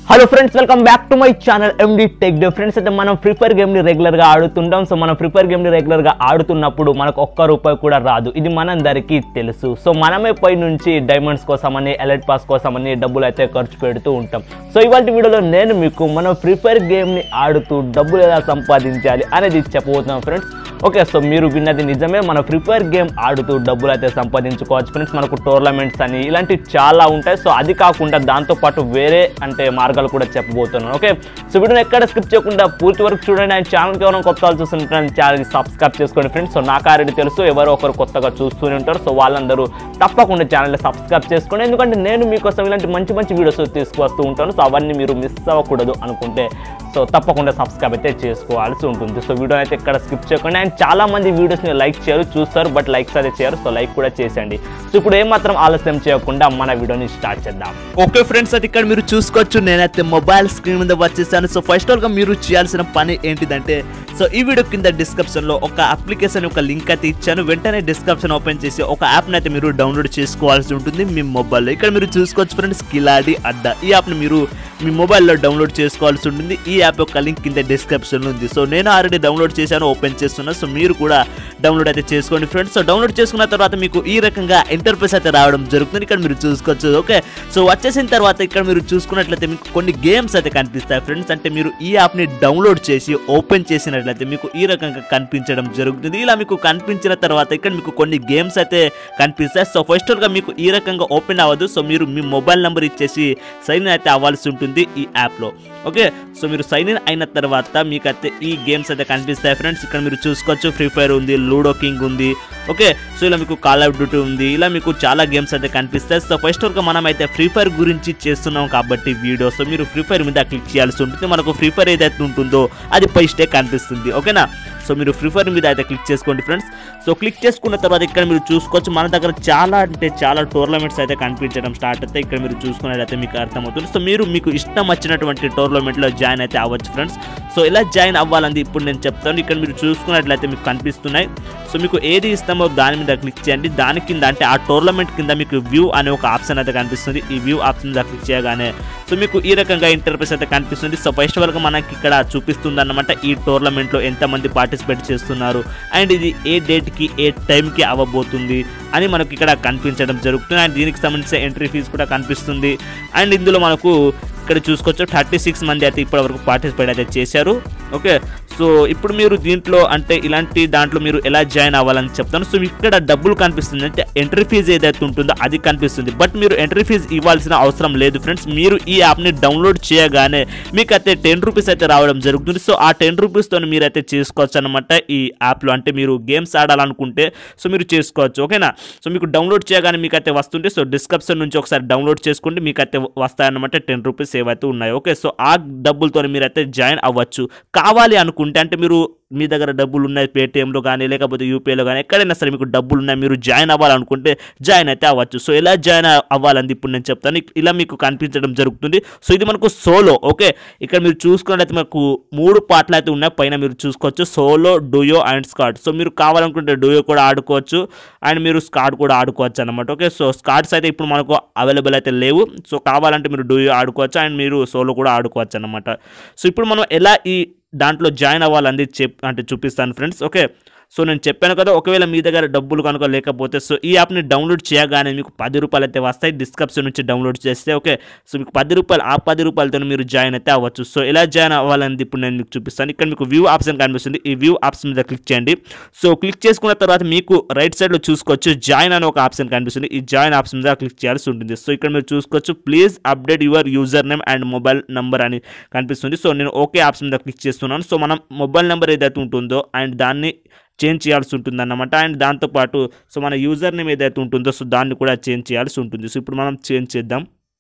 hello friends welcome back to my channel MD tech day friends అయితే మనం free fire గేమ్ని రెగ్యులర్గా ఆడుతుంటాం సో మనం ఫ్రీ ఫైర్ గేమ్ని రెగ్యులర్గా ఆడుతున్నప్పుడు మనకు ఒక్క రూపాయి కూడా రాదు ఇది మనందరికీ తెలుసు సో మనమే పై నుంచి డైమండ్స్ కోసమని ఎలర్ట్ పాస్ కోసమని డబ్బులు అయితే ఖర్చు పెడుతూ ఉంటాం సో ఇవాళ వీడియోలో నేను మీకు మనం ఫ్రీ ఫైర్ గేమ్ని ఆడుతూ డబ్బులు ఎలా సంపాదించాలి అనేది చెప్పబోతున్నాం ఫ్రెండ్స్ ఓకే సో మీరు విన్నది నిజమే మన ఫ్రీ ఫైర్ గేమ్ ఆడుతూ డబ్బులు అయితే సంపాదించుకోవచ్చు ఫ్రెండ్స్ మనకు టోర్నమెంట్స్ అని ఇలాంటివి చాలా ఉంటాయి సో అది కాకుండా దాంతోపాటు వేరే అంటే మార్గాలు కూడా చెప్పబోతున్నాను ఓకే సో వీడియోని ఎక్కడ స్కిప్ చేయకుండా పూర్తి వరకు చూడండి ఆయన ఛానల్కి ఎవరైనా కొత్త వాళ్ళు చూస్తుంటారు ఛానల్కి సబ్స్క్రైబ్ చేసుకోండి ఫ్రెండ్స్ సో నాకు ఆల్రెడీ తెలుసు ఎవరో ఒకరు కొత్తగా చూస్తూనే ఉంటారు సో వాళ్ళందరూ తప్పకుండా ఛానల్ని సబ్స్క్రైబ్ చేసుకోండి ఎందుకంటే నేను మీకోసం ఇలాంటి మంచి మంచి వీడియోస్ తీసుకువస్తూ ఉంటాను సో అవన్నీ మీరు మిస్ అవ్వకూడదు అనుకుంటే సో తప్పకుండా సబ్స్క్రైబ్ అయితే చేసుకోవాల్సి ఉంటుంది సో వీడియో అయితే ఇక్కడ స్కిప్ చేయకుండా అండ్ చాలా మంది వీడియోస్ని లైక్ చేయరు చూస్తారు బట్ లైక్స్ అయితే చేయరు సో లైక్ కూడా చేసేయండి సో ఇప్పుడు ఏమాత్రం ఆలస్యం చేయకుండా మన వీడియోని స్టార్ట్ చేద్దాం ఓకే ఫ్రెండ్స్ అది ఇక్కడ మీరు చూసుకోవచ్చు నేనైతే మొబైల్ స్క్రీన్ మీద వచ్చేసాను సో ఫస్ట్ ఆల్ గా మీరు చేయాల్సిన పని ఏంటిదంటే సో ఈ వీడియో కింద డిస్క్రిప్షన్ లో ఒక అప్లికేషన్ ఒక లింక్ అయితే ఇచ్చాను వెంటనే డిస్క్రిప్షన్ ఓపెన్ చేసి ఒక యాప్ అయితే మీరు డౌన్లోడ్ చేసుకోవాల్సి ఉంటుంది మీ మొబైల్లో ఇక్కడ మీరు చూసుకోవచ్చు ఫ్రెండ్స్ కిలాడి అడ్డా ఈ యాప్ ని మీరు మీ మొబైల్లో డౌన్లోడ్ చేసుకోవాల్సి ఉంటుంది ఈ యాప్ యొక్క లింక్ కింద డిస్క్రిప్షన్ లో ఉంది సో నేను ఆల్రెడీ డౌన్లోడ్ చేశాను ఓపెన్ చేస్తున్నా సో మీరు కూడా డౌన్లోడ్ అయితే చేసుకోండి ఫ్రెండ్స్ సో డౌన్లోడ్ చేసుకున్న తర్వాత మీకు ఈ రకంగా ఇంటర్ఫేస్ అయితే రావడం జరుగుతుంది ఇక్కడ మీరు చూసుకోవచ్చు ఓకే సో వచ్చేసిన తర్వాత ఇక్కడ మీరు చూసుకున్నట్లయితే మీకు కొన్ని గేమ్స్ అయితే కనిపిస్తాయి ఫ్రెండ్స్ అంటే మీరు ఈ యాప్ని డౌన్లోడ్ చేసి ఓపెన్ చేసినట్లయితే మీకు ఈ రకంగా కనిపించడం జరుగుతుంది ఇలా మీకు కనిపించిన తర్వాత ఇక్కడ మీకు కొన్ని గేమ్స్ అయితే కనిపిస్తాయి సో ఫస్ట్ గా మీకు ఈ రకంగా ఓపెన్ అవ్వదు సో మీరు మీ మొబైల్ నెంబర్ ఇచ్చేసి సైన్ ఇన్ అయితే అవ్వాల్సి ఉంటుంది ఈ యాప్లో ఓకే సో మీరు సైన్ ఇన్ అయిన తర్వాత మీకు అయితే ఈ గేమ్స్ అయితే కనిపిస్తాయి ఫ్రెండ్స్ ఇక్కడ మీరు చూసుకోవచ్చు ఫ్రీ ఫైర్ ఉంది లూడో కింగ్ ఉంది ఓకే సో ఇలా మీకు కాల్ ఆఫ్ డ్యూటీ ఉంది ఇలా మీకు చాలా గేమ్స్ అయితే కనిపిస్తాయి సో ఫస్ట్ వరకు మనం అయితే ఫ్రీ ఫైర్ గురించి చేస్తున్నాం కాబట్టి వీడియో సో మీరు ఫ్రీ ఫైర్ మీద క్లిక్ చేయాల్సి ఉంటుంది మనకు ఫ్రీ ఫైర్ ఏదైతే ఉంటుందో అది ఫస్టే కనిపిస్తుంది ఓకేనా సో మీరు ఫ్రీ ఫైర్ మీద అయితే క్లిక్ చేసుకోండి ఫ్రెండ్స్ సో క్లిక్ చేసుకున్న తర్వాత ఇక్కడ మీరు చూసుకోవచ్చు మన దగ్గర చాలా అంటే చాలా టోర్నమెంట్స్ అయితే కనిపించడం స్టార్ట్ అయితే ఇక్కడ మీరు చూసుకున్నట్లయితే మీకు అర్థమవుతుంది సో మీరు మీకు ఇష్టం వచ్చినటువంటి టోర్నమెంట్లో జాయిన్ అయితే అవ్వచ్చు ఫ్రెండ్స్ సో ఎలా జాయిన్ అవ్వాలని ఇప్పుడు నేను చెప్తాను ఇక్కడ మీరు చూసుకున్నట్లయితే మీకు కనిపిస్తున్నాయి సో మీకు ఏది ఇస్తామో దాని మీద క్లిక్ చేయండి దాని కింద అంటే ఆ టోర్నమెంట్ కింద మీకు వ్యూ అనే ఒక ఆప్షన్ అయితే కనిపిస్తుంది ఈ వ్యూ ఆప్షన్ మీద క్లిక్ చేయగానే సో మీకు ఈ రకంగా ఇంటర్ఫేస్ అయితే కనిపిస్తుంది సో ఫస్ట్ వరకు మనకి ఇక్కడ చూపిస్తుంది అన్నమాట ఈ టోర్నమెంట్లో ఎంతమంది పార్టిసిపేట్ చేస్తున్నారు అండ్ ఇది ఏ డేట్కి ఏ టైంకి అవ్వబోతుంది అని మనకి ఇక్కడ కనిపించడం జరుగుతుంది అండ్ దీనికి సంబంధించిన ఎంట్రీ ఫీజు కూడా కనిపిస్తుంది అండ్ ఇందులో మనకు ఇక్కడ చూసుకోవచ్చు థర్టీ సిక్స్ మంది అయితే ఇప్పటివరకు పార్టిసిపేట్ అయితే చేశారు ఓకే సో ఇప్పుడు మీరు దీంట్లో అంటే ఇలాంటి దాంట్లో మీరు ఎలా జాయిన్ అవ్వాలని చెప్తాను సో ఇక్కడ డబ్బులు కనిపిస్తుంది అంటే ఎంట్రీ ఫీజు ఏదైతే ఉంటుందో అది కనిపిస్తుంది బట్ మీరు ఎంట్రీ ఫీజు ఇవ్వాల్సిన అవసరం లేదు ఫ్రెండ్స్ మీరు ఈ యాప్ని డౌన్లోడ్ చేయగానే మీకు అయితే టెన్ రూపీస్ అయితే రావడం జరుగుతుంది సో ఆ టెన్ రూపీస్తో మీరు అయితే చేసుకోవచ్చు అనమాట ఈ యాప్లో అంటే మీరు గేమ్స్ ఆడాలనుకుంటే సో మీరు చేసుకోవచ్చు ఓకేనా సో మీకు డౌన్లోడ్ చేయగానే మీకు అయితే వస్తుంది సో డిస్క్రిప్షన్ నుంచి ఒకసారి డౌన్లోడ్ చేసుకోండి మీకు అయితే వస్తాయన్నమాట టెన్ రూపీస్ ఏవైతే ఉన్నాయి ఓకే సో ఆ డబ్బులతో మీరు అయితే జాయిన్ అవ్వచ్చు కావాలి అనుకుంటే అంటే మీరు మీ దగ్గర డబ్బులు ఉన్నాయి పేటిఎంలో కానీ లేకపోతే యూపీఐలో కానీ ఎక్కడైనా సరే మీకు డబ్బులు ఉన్నాయి మీరు జాయిన్ అవ్వాలనుకుంటే జాయిన్ అయితే అవ్వచ్చు సో ఎలా జాయిన్ అవ్వాలని ఇప్పుడు నేను చెప్తాను ఇలా మీకు కనిపించడం జరుగుతుంది సో ఇది మనకు సోలో ఓకే ఇక్కడ మీరు చూసుకున్నట్లయితే మనకు మూడు పాటలు అయితే ఉన్నాయి పైన మీరు చూసుకోవచ్చు solo duo and squad so మీరు కావాలనుకుంటే డూయో కూడా ఆడుకోవచ్చు అండ్ మీరు స్కాట్ కూడా ఆడుకోవచ్చు అనమాట ఓకే సో స్కాట్స్ అయితే ఇప్పుడు మనకు అవైలబుల్ అయితే లేవు సో కావాలంటే మీరు డూయో ఆడుకోవచ్చు అండ్ మీరు సోలో కూడా ఆడుకోవచ్చు అనమాట సో ఇప్పుడు మనం ఎలా ఈ దాంట్లో జాయిన్ అవ్వాలని చెప్ అంటే చూపిస్తాను ఫ్రెండ్స్ ఓకే సో నేను చెప్పాను కదా ఒకవేళ మీ దగ్గర డబ్బులు కనుక లేకపోతే సో ఈ యాప్ని డౌన్లోడ్ చేయగానే మీకు పది రూపాయలు అయితే వస్తాయి డిస్క్రిప్షన్ నుంచి డౌన్లోడ్ చేస్తే ఓకే సో మీకు పది రూపాయలు ఆ పది రూపాయలతో మీరు జాయిన్ అయితే అవ్వచ్చు సో ఎలా జాయిన్ అవ్వాలని ఇప్పుడు నేను మీకు చూపిస్తాను ఇక్కడ మీకు వ్యూ ఆప్షన్ కనిపిస్తుంది ఈ వ్యూ ఆప్షన్ మీద క్లిక్ చేయండి సో క్లిక్ చేసుకున్న తర్వాత మీకు రైట్ సైడ్లో చూసుకోవచ్చు జాయిన్ అనే ఒక ఆప్షన్ కనిపిస్తుంది ఈ జాయిన్ ఆప్షన్ మీద క్లిక్ చేయాల్సి ఉంటుంది సో ఇక్కడ మీరు చూసుకోవచ్చు please update your user name and mobile number అని కనిపిస్తుంది సో నేను ఓకే ఆప్షన్ మీద క్లిక్ చేస్తున్నాను సో మనం మొబైల్ నెంబర్ ఏదైతే ఉంటుందో అండ్ దాన్ని చేంజ్ చేయాల్సి ఉంటుంది అన్నమాట అండ్ దాంతోపాటు సో మన యూజర్ నేమ్ ఏదైతే ఉంటుందో సో దాన్ని కూడా చేంజ్ చేయాల్సి ఉంటుంది సో ఇప్పుడు మనం చేంజ్ చేద్దాం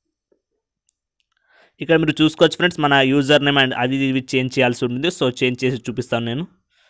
ఇక్కడ మీరు చూసుకోవచ్చు ఫ్రెండ్స్ మన యూజర్ నేమ్ అండ్ అది ఇవి చేంజ్ చేయాల్సి ఉంటుంది సో చేంజ్ చేసి చూపిస్తాను నేను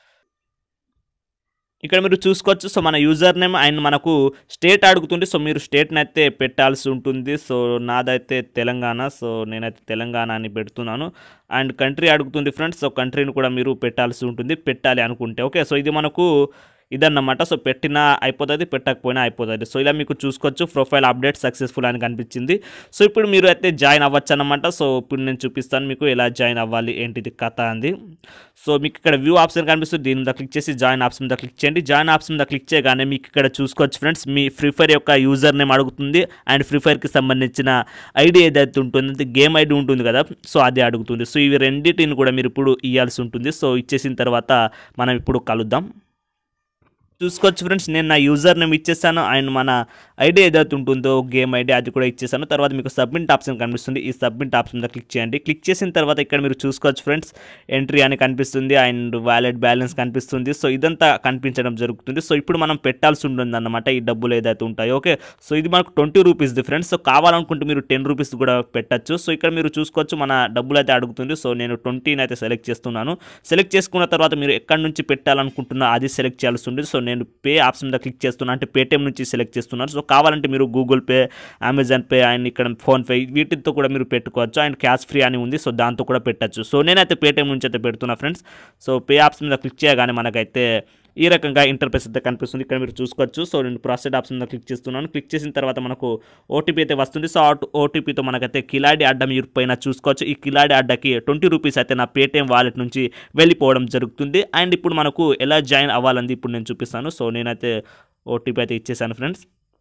ఇక్కడ మీరు చూసుకోవచ్చు సో మన యూజర్ నేమ్ అండ్ మనకు స్టేట్ అడుగుతుంది సో మీరు స్టేట్ని అయితే పెట్టాల్సి ఉంటుంది సో నాదైతే తెలంగాణ సో నేనైతే తెలంగాణ అని పెడుతున్నాను అండ్ కంట్రీ అడుగుతుంది ఫ్రెండ్స్ సో కంట్రీని కూడా మీరు పెట్టాల్సి ఉంటుంది పెట్టాలి అనుకుంటే ఓకే సో ఇది మనకు ఇదన్నమాట సో పెట్టినా అయిపోతుంది పెట్టకపోయినా అయిపోతుంది సో ఇలా మీకు చూసుకోవచ్చు ప్రొఫైల్ అప్డేట్ సక్సెస్ఫుల్ అని కనిపించింది సో ఇప్పుడు మీరు అయితే జాయిన్ అవ్వచ్చు అనమాట సో ఇప్పుడు నేను చూపిస్తాను మీకు ఎలా జాయిన్ అవ్వాలి ఏంటిది కథ అంది సో మీకు ఇక్కడ వ్యూ ఆప్షన్ కనిపిస్తుంది దీని మీద క్లిక్ చేసి జాయిన్ ఆప్షన్ మీద క్లిక్ చేయండి జాయిన్ ఆప్షన్ మీద క్లిక్ చేయగానే మీకు ఇక్కడ చూసుకోవచ్చు ఫ్రెండ్స్ మీ ఫ్రీ ఫైర్ యొక్క యూజర్ నేమ్ అడుగుతుంది అండ్ ఫ్రీ ఫైర్కి సంబంధించిన ఐడి ఏదైతే ఉంటుందో గేమ్ ఐడి ఉంటుంది కదా సో అది అడుగుతుంది సో ఇవి రెండింటిని కూడా మీరు ఇప్పుడు ఇవ్వాల్సి ఉంటుంది సో ఇచ్చేసిన తర్వాత మనం ఇప్పుడు కలుద్దాం చూసుకోవచ్చు ఫ్రెండ్స్ నేను నా యూజర్ నేమ్ ఇచ్చేసాను అండ్ మన ఐడి ఏదైతే ఉంటుందో గేమ్ ఐడి అది కూడా ఇచ్చేసాను తర్వాత మీకు సబ్మిట్ ఆప్షన్ కనిపిస్తుంది ఈ సబ్మిట్ ఆప్షన్ మీద క్లిక్ చేయండి క్లిక్ చేసిన తర్వాత ఇక్కడ మీరు చూసుకోవచ్చు ఫ్రెండ్స్ ఎంట్రీ అని కనిపిస్తుంది అండ్ వ్యాలెట్ బ్యాలెన్స్ కనిపిస్తుంది సో ఇదంతా కనిపించడం జరుగుతుంది సో ఇప్పుడు మనం పెట్టాల్సి ఉంటుంది అన్నమాట ఈ డబ్బులు ఏదైతే ఉంటాయో ఓకే సో ఇది మనకు ట్వంటీ రూపీస్ ఫ్రెండ్స్ సో కావాలనుకుంటే మీరు టెన్ రూపీస్ కూడా పెట్టచ్చు సో ఇక్కడ మీరు చూసుకోవచ్చు మన డబ్బులు అయితే అడుగుతుంది సో నేను ట్వంటీని అయితే సెలెక్ట్ చేస్తున్నాను సెలెక్ట్ చేసుకున్న తర్వాత మీరు ఎక్కడి నుంచి పెట్టాలనుకుంటున్నా అది సెలెక్ట్ చేయాల్సి ఉంటుంది సో నేను పే ఆప్షన్ మీద క్లిక్ చేస్తున్నాను అంటే పేటిఎం నుంచి సెలెక్ట్ చేస్తున్నాను సో కావాలంటే మీరు Google Pay Amazon Pay and ఇక్కడ ఫోన్పే వీటితో కూడా మీరు పెట్టుకోవచ్చు అండ్ క్యాష్ ఫ్రీ అని ఉంది సో దాంతో కూడా పెట్టచ్చు సో నేనైతే పేటిఎం నుంచి అయితే పెడుతున్నా ఫ్రెండ్స్ సో పే ఆప్షన్ మీద క్లిక్ చేయగానే మనకైతే ఈ రకంగా ఇంటర్ఫేస్ అయితే కనిపిస్తుంది ఇక్కడ మీరు చూసుకోవచ్చు సో నేను ప్రాసెస్ ఆప్షన్ మీద క్లిక్ చేస్తున్నాను క్లిక్ చేసిన తర్వాత మనకు ఓటీపీ అయితే వస్తుంది సో ఆ ఓటీపీతో మనకైతే కిలాడి అడ్డ మీరు పైన చూసుకోవచ్చు ఈ కిలాడి అడ్డకి ట్వంటీ రూపీస్ అయితే నా పేటిఎం వాలెట్ నుంచి వెళ్ళిపోవడం జరుగుతుంది అండ్ ఇప్పుడు మనకు ఎలా జాయిన్ అవ్వాలని ఇప్పుడు నేను చూపిస్తాను సో నేనైతే ఓటీపీ అయితే ఇచ్చేసాను ఫ్రెండ్స్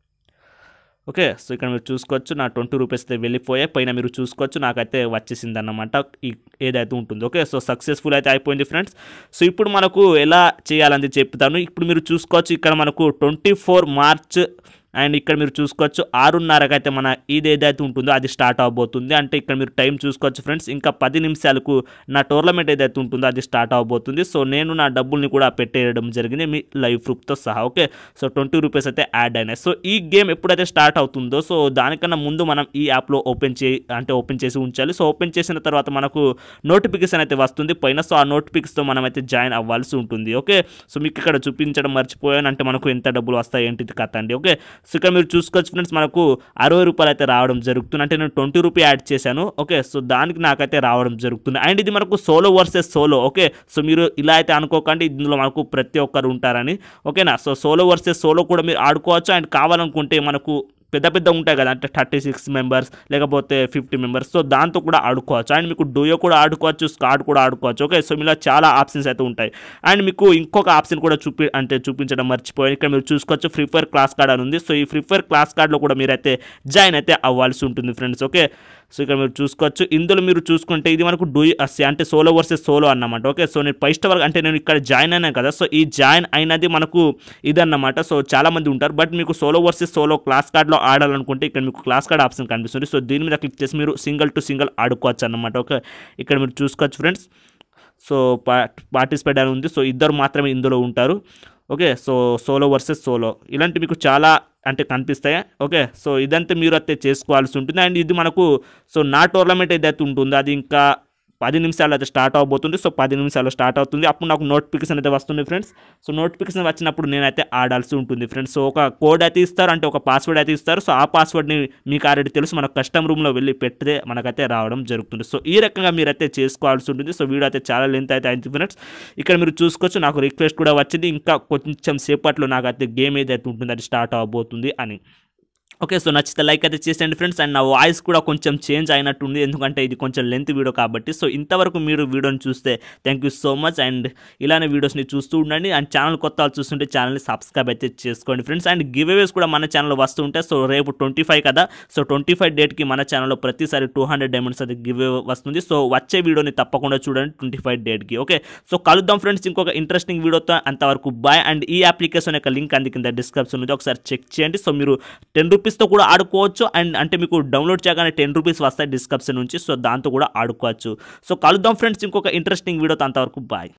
ఓకే సో ఇక్కడ మీరు చూసుకోవచ్చు నా ట్వంటీ రూపీస్ అయితే వెళ్ళిపోయాయి పైన మీరు చూసుకోవచ్చు నాకైతే వచ్చేసింది అన్నమాట ఈ ఏదైతే ఉంటుందో ఓకే సో సక్సెస్ఫుల్ అయితే అయిపోయింది ఫ్రెండ్స్ సో ఇప్పుడు మనకు ఎలా చేయాలని చెప్తాను ఇప్పుడు మీరు చూసుకోవచ్చు ఇక్కడ మనకు ట్వంటీ ఫోర్ మార్చ్ అండ్ ఇక్కడ మీరు చూసుకోవచ్చు ఆరున్నరకు అయితే మన ఇది ఏదైతే ఉంటుందో అది స్టార్ట్ అవబోతుంది అంటే ఇక్కడ మీరు టైం చూసుకోవచ్చు ఫ్రెండ్స్ ఇంకా పది నిమిషాలకు నా టోర్నమెంట్ ఏదైతే ఉంటుందో అది స్టార్ట్ అవబోతుంది సో నేను నా డబ్బుల్ని కూడా పెట్టేయడం జరిగింది మీ లైవ్ ప్రూఫ్తో సహా ఓకే సో ట్వంటీ రూపీస్ అయితే యాడ్ అయినాయి సో ఈ గేమ్ ఎప్పుడైతే స్టార్ట్ అవుతుందో సో దానికన్నా ముందు మనం ఈ యాప్లో ఓపెన్ చే అంటే ఓపెన్ చేసి ఉంచాలి సో ఓపెన్ చేసిన తర్వాత మనకు నోటిఫికేషన్ అయితే వస్తుంది పైన సో ఆ నోటిఫికేషన్తో మనం అయితే జాయిన్ అవ్వాల్సి ఉంటుంది ఓకే సో మీకు ఇక్కడ చూపించడం మర్చిపోయాను అంటే మనకు ఎంత డబ్బులు వస్తాయి ఏంటిది కథ అండి ఓకే సో ఇక్కడ మీరు చూసుకోవచ్చు ఫ్రెండ్స్ మనకు అరవై రూపాయలు అయితే రావడం జరుగుతుంది అంటే నేను ట్వంటీ రూపీ యాడ్ చేశాను ఓకే సో దానికి నాకైతే రావడం జరుగుతుంది అండ్ ఇది మనకు solo versus solo okay so మీరు ఇలా అయితే అనుకోకండి ఇందులో మనకు ప్రతి ఒక్కరు ఉంటారని ఓకేనా సో సోలో వర్సెస్ సోలో కూడా మీరు ఆడుకోవచ్చు అండ్ కావాలనుకుంటే మనకు పెద్ద పెద్ద ఉంటాయి కదా అంటే థర్టీ సిక్స్ మెంబర్స్ లేకపోతే ఫిఫ్టీ మెంబర్స్ సో దాంతో కూడా ఆడుకోవచ్చు అండ్ మీకు డూయో కూడా ఆడుకోవచ్చు స్కాడ్ కూడా ఆడుకోవచ్చు ఓకే సో ఇలా చాలా ఆప్షన్స్ అయితే ఉంటాయి అండ్ మీకు ఇంకొక ఆప్షన్ కూడా చూపి అంటే చూపించడం మర్చిపోయాను ఇక్కడ మీరు చూసుకోవచ్చు ఫ్రీ ఫైర్ క్లాస్ కార్డ్ అని ఉంది సో ఈ ఫ్రీ ఫైర్ క్లాస్ కార్డ్లో కూడా మీరైతే జాయిన్ అయితే అవ్వాల్సి ఉంటుంది ఫ్రెండ్స్ ఓకే సో ఇక్కడ మీరు చూసుకోవచ్చు ఇందులో మీరు చూసుకుంటే ఇది మనకు డూ అంటే సోలో వర్సెస్ సోలో అన్నమాట ఓకే సో నేను ఫస్ట్ వరకు అంటే నేను ఇక్కడ జాయిన్ అయినాను కదా సో ఈ జాయిన్ అయినది మనకు ఇదన్నమాట సో చాలా మంది ఉంటారు బట్ మీకు సోలో వర్సెస్ సోలో క్లాస్ కార్డ్లో ఆడాలనుకుంటే ఇక్కడ మీకు క్లాస్ కార్డ్ ఆప్షన్ కనిపిస్తుంది సో దీని మీద క్లిక్ చేసి మీరు సింగిల్ టు సింగిల్ ఆడుకోవచ్చు అన్నమాట ఓకే ఇక్కడ మీరు చూసుకోవచ్చు ఫ్రెండ్స్ సో పా పార్టిసిపేట్ అని ఉంది సో ఇద్దరు మాత్రమే ఇందులో ఉంటారు okay so solo versus solo ఇలాంటి మీకు చాలా అంటే కనిపిస్తాయి ఓకే సో ఇదంతా మీరు అయితే చేసుకోవాల్సి ఉంటుంది అండ్ ఇది మనకు సో నా టోర్నమెంట్ ఏదైతే ఉంటుందో అది ఇంకా పది నిమిషాలు అయితే స్టార్ట్ అవబోతుంది సో పది నిమిషాలు స్టార్ట్ అవుతుంది అప్పుడు నాకు నోటిఫికేషన్ అయితే వస్తుంది ఫ్రెండ్స్ సో నోటిఫికేషన్ వచ్చినప్పుడు నేనైతే ఆడాల్సి ఉంటుంది ఫ్రెండ్స్ సో ఒక కోడ్ అయితే ఇస్తారు అంటే ఒక పాస్వర్డ్ అయితే ఇస్తారు సో ఆ పాస్వర్డ్ని మీకు ఆల్రెడీ తెలుసు మన కస్టమ్ రూమ్లో వెళ్ళి పెడితే మనకైతే రావడం జరుగుతుంది సో ఈ రకంగా మీరైతే చేసుకోవాల్సి ఉంటుంది సో వీడియో అయితే చాలా లెంత్ అయితే అయింది ఫ్రెండ్స్ ఇక్కడ మీరు చూసుకోవచ్చు నాకు రిక్వెస్ట్ కూడా వచ్చింది ఇంకా కొంచెం సేపట్లో నాకైతే గేమ్ ఏదైతే ఉంటుంది అది స్టార్ట్ అవబోతుంది అని ఓకే సో నచ్చితే లైక్ అయితే చేసేయండి ఫ్రెండ్స్ అండ్ నా వాయిస్ కూడా కొంచెం చేంజ్ అయినట్టుంది ఎందుకంటే ఇది కొంచెం లెంత్ వీడియో కాబట్టి సో ఇంతవరకు మీరు వీడియోని చూస్తే thank you so much and ఇలానే వీడియోస్ని చూస్తూ ఉండండి అండ్ ఛానల్ కొత్త వాళ్ళు చూస్తుంటే ఛానల్ని సబ్స్క్రైబ్ అయితే చేసుకోండి ఫ్రెండ్స్ అండ్ గివ్ అవేస్ కూడా మన ఛానల్లో వస్తూ ఉంటాయి సో రేపు ట్వంటీ ఫైవ్ కదా సో ట్వంటీ ఫైవ్ డేట్కి మన ఛానల్లో ప్రతిసారి టూ హండ్రెడ్ డైమండ్స్ అయితే గివ్ అవే వస్తుంది సో వచ్చే వీడియోని తప్పకుండా చూడండి ట్వంటీ ఫైవ్ డేట్కి ఓకే సో కలుద్దాం ఫ్రెండ్స్ ఇంకొక ఇంట్రెస్టింగ్ వీడియోతో అంతవరకు బాయ్ అండ్ ఈ అప్లికేషన్ యొక్క లింక్ అంది కింద డిస్క్రిప్షన్ ఉంది ఒకసారి చెక్ చేయండి సో మీరు టెన్ రూపీస్తో కూడా ఆడుకోవచ్చు అండ్ అంటే మీకు డౌన్లోడ్ చేయగానే టెన్ రూపీస్ వస్తాయి డిస్క్రిప్షన్ నుంచి సో దాంతో కూడా ఆడుకోవచ్చు సో కలుద్దాం ఫ్రెండ్స్ ఇంకొక ఇంట్రెస్టింగ్ వీడియోతో అంతవరకు బాయ్